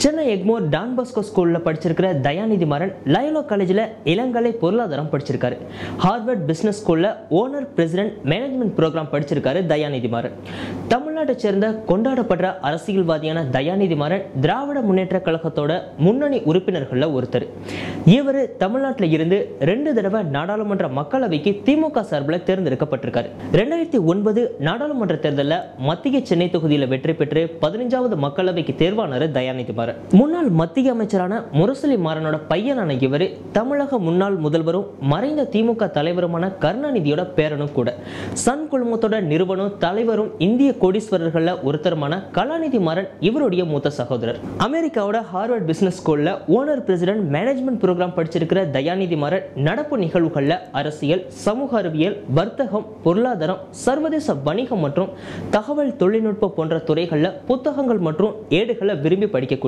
Chennai Egmore Don Bosco ஸ்கூலில் படிச்சிருக்கிற Dayanidhi Maran Loyola காலேஜில் இளங்கலை பொருளாதாரம் படிச்சிருக்காரு ஹார்வர்ட் பிஸ்னஸ் ஸ்கூலில் ஓனர் பிரசிடென்ட் மேனேஜ்மெண்ட் ப்ரோக்ராம் படிச்சிருக்காரு தயாநிதி மாறன் தமிழ்நாட்டை சேர்ந்த கொண்டாடப்படுற அரசியல்வாதியான தயாநிதி மாறன் திராவிட முன்னேற்ற கழகத்தோட முன்னணி உறுப்பினர்களில் ஒருத்தர் இவர் தமிழ்நாட்டில் இருந்து ரெண்டு தடவை நாடாளுமன்ற மக்களவைக்கு திமுக சார்பில் தேர்ந்தெடுக்கப்பட்டிருக்காரு ரெண்டாயிரத்தி ஒன்பது நாடாளுமன்ற தேர்தலில் மத்திய சென்னை தொகுதியில் வெற்றி பெற்று பதினஞ்சாவது மக்களவைக்கு தேர்வானார் தயாநிதி மாறன் முன்னாள் மத்திய அமைச்சரான முரசொலி மாறனோட பையனான இவர் தமிழக முன்னாள் முதல்வரும் மறைந்த திமுக தலைவருமான கருணாநிதியோட பேரனும் கூட சன் குழுமத்தோட நிறுவனம் தலைவரும் இந்திய கோடீஸ்வரர்கள்ல ஒருத்தருமான கலாநிதி மாறன் இவருடைய மூத்த சகோதரர் அமெரிக்காவோட ஹார்வர்ட் பிசினஸ் ஸ்கூல்ல ஓனர் பிரசிடென்ட் மேனேஜ்மெண்ட் ப்ரோக்ராம் படிச்சிருக்கிற தயாநிதி மாறன் நடப்பு நிகழ்வுகள்ல அரசியல் சமூக அறிவியல் வர்த்தகம் பொருளாதாரம் சர்வதேச வணிகம் மற்றும் தகவல் தொழில்நுட்பம் போன்ற துறைகளில் புத்தகங்கள் மற்றும் ஏடுகளை விரும்பி படிக்கக்கூடியவர்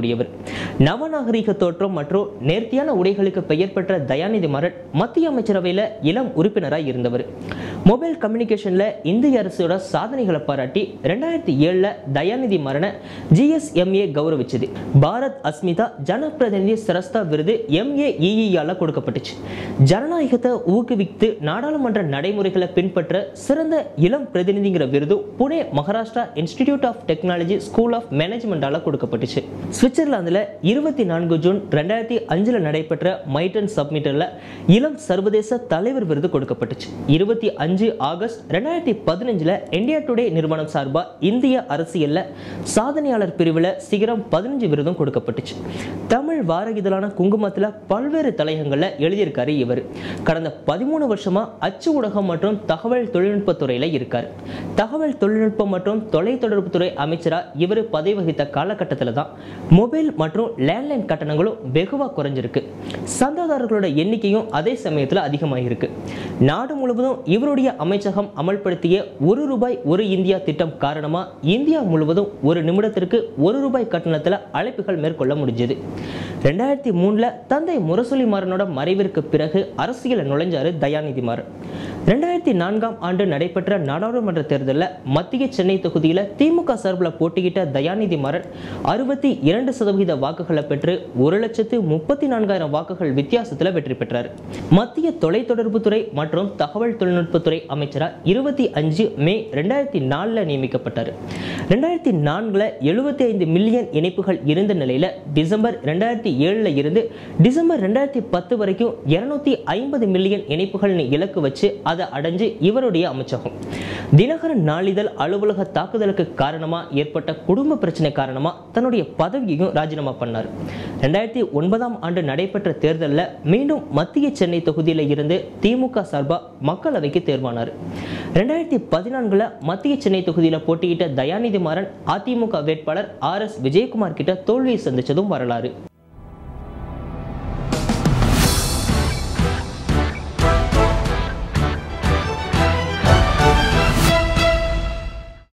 நவநாகரிக தோற்றம் மற்றும் நேர்த்தியான உடைகளுக்கு பெயர் பெற்ற தயாநிதி மாறன் மத்திய அமைச்சரவையில் இளம் உறுப்பினராக இருந்தவர் மொபைல் கம்யூனிகேஷன்ல இந்திய அரசோட சாதனைகளை பாராட்டி ரெண்டாயிரத்தி ஏழுல தயாநிதி மாறனை ஜிஎஸ்எம்ஏ கௌரவிச்சது பாரத் அஸ்மிதா ஜனப்பிரதிநிதி சரஸ்தா விருது எம்ஏஇஇயால கொடுக்கப்பட்டுச்சு ஜனநாயகத்தை ஊக்குவித்து நாடாளுமன்ற நடைமுறைகளை பின்பற்ற சிறந்த இளம் பிரதிநிதிங்கிற விருது Pune Maharashtra institute of technology school of மேனேஜ்மெண்டால கொடுக்கப்பட்டுச்சு சுவிட்சர்லாந்துல இருபத்தி நான்கு ஜூன் ரெண்டாயிரத்தி அஞ்சுல நடைபெற்ற மைட்டன் சப்மிட்டர்ல இளம் சர்வதேச தலைவர் விருது கொடுக்கப்பட்டுச்சு இருபத்தி அஞ்சு ஆகஸ்ட் ரெண்டாயிரத்தி பதினஞ்சுல இந்தியா டுடே நிறுவனம் சார்பா இந்திய அரசியல்ல சாதனையாளர் பிரிவுல சிகரம் பதினஞ்சு விருதும் கொடுக்கப்பட்டுச்சு தமிழ் வார இதழான குங்குமத்துல பல்வேறு தலையங்கள்ல எழுதியிருக்காரு இவர் கடந்த பதிமூணு வருஷமா அச்சு ஊடகம் மற்றும் தகவல் தொழில்நுட்பத் துறையில இருக்காரு தகவல் தொழில்நுட்பம் மற்றும் தொலைத்தொடர்பு துறை அமைச்சரா இவர் பதவி வகித்த காலகட்டத்தில் தான் மொபைல் மற்றும் லேண்ட்லைன் கட்டணங்களும் வெகுவா குறைஞ்சிருக்கு சந்தாதாரர்களோட எண்ணிக்கையும் அதே சமயத்தில் அதிகமாகிருக்கு நாடு முழுவதும் இவருடைய அமைச்சகம் அமல்படுத்திய ஒரு ரூபாய் ஒரு இந்தியா திட்டம் காரணமா இந்தியா முழுவதும் ஒரு நிமிடத்திற்கு ஒரு ரூபாய் கட்டணத்தில் அழைப்புகள் மேற்கொள்ள முடிஞ்சது ரெண்டாயிரத்தி மூணுல தந்தை முரசொலி மாறனோட மறைவிற்கு பிறகு அரசியல நுழைஞ்சாரு தயாநிதி மாறன் ரெண்டாயிரத்தி நான்காம் ஆண்டு நடைபெற்ற நாடாளுமன்ற தேர்தலில் மத்திய சென்னை தொகுதியில் திமுக சார்பில் போட்டியிட்ட தயாநிதி மாறன் அறுபத்தி இரண்டு சதவீத வாக்குகளை பெற்று ஒரு லட்சத்து முப்பத்தி நான்காயிரம் வாக்குகள் வித்தியாசத்தில் வெற்றி பெற்றார் மத்திய தொலைத்தொடர்புத்துறை மற்றும் தகவல் தொழில்நுட்பத்துறை அமைச்சராக இருபத்தி அஞ்சு மே ரெண்டாயிரத்தி நாலில் நியமிக்கப்பட்டார் ரெண்டாயிரத்தி நான்கில் எழுபத்தி ஐந்து மில்லியன் இணைப்புகள் இருந்த நிலையில் டிசம்பர் ரெண்டாயிரத்தி ஏழில் இருந்து டிசம்பர் ரெண்டாயிரத்தி பத்து வரைக்கும் இருநூத்தி ஐம்பது மில்லியன் இணைப்புகள்னு இலக்கு வச்சு அதை அடைஞ்சு இவருடைய அமைச்சகம் தினகரன் நாளிதழ் அலுவலக தாக்குதலுக்கு காரணமா ஏற்பட்ட குடும்ப பிரச்சனை காரணமா தன்னுடைய பதவியையும் ராஜினாமா பண்ணார் ரெண்டாயிரத்தி ஒன்பதாம் ஆண்டு நடைபெற்ற தேர்தலில் மீண்டும் மத்திய சென்னை தொகுதியில் இருந்து திமுக சார்பா மக்களவைக்கு தேர்வானார் ரெண்டாயிரத்தி பதினான்குல மத்திய சென்னை தொகுதியில் போட்டியிட்ட தயாநிதி மாறன் அதிமுக வேட்பாளர் ஆர் எஸ் விஜயகுமார் கிட்ட தோல்வியை சந்திச்சதும் வரலாறு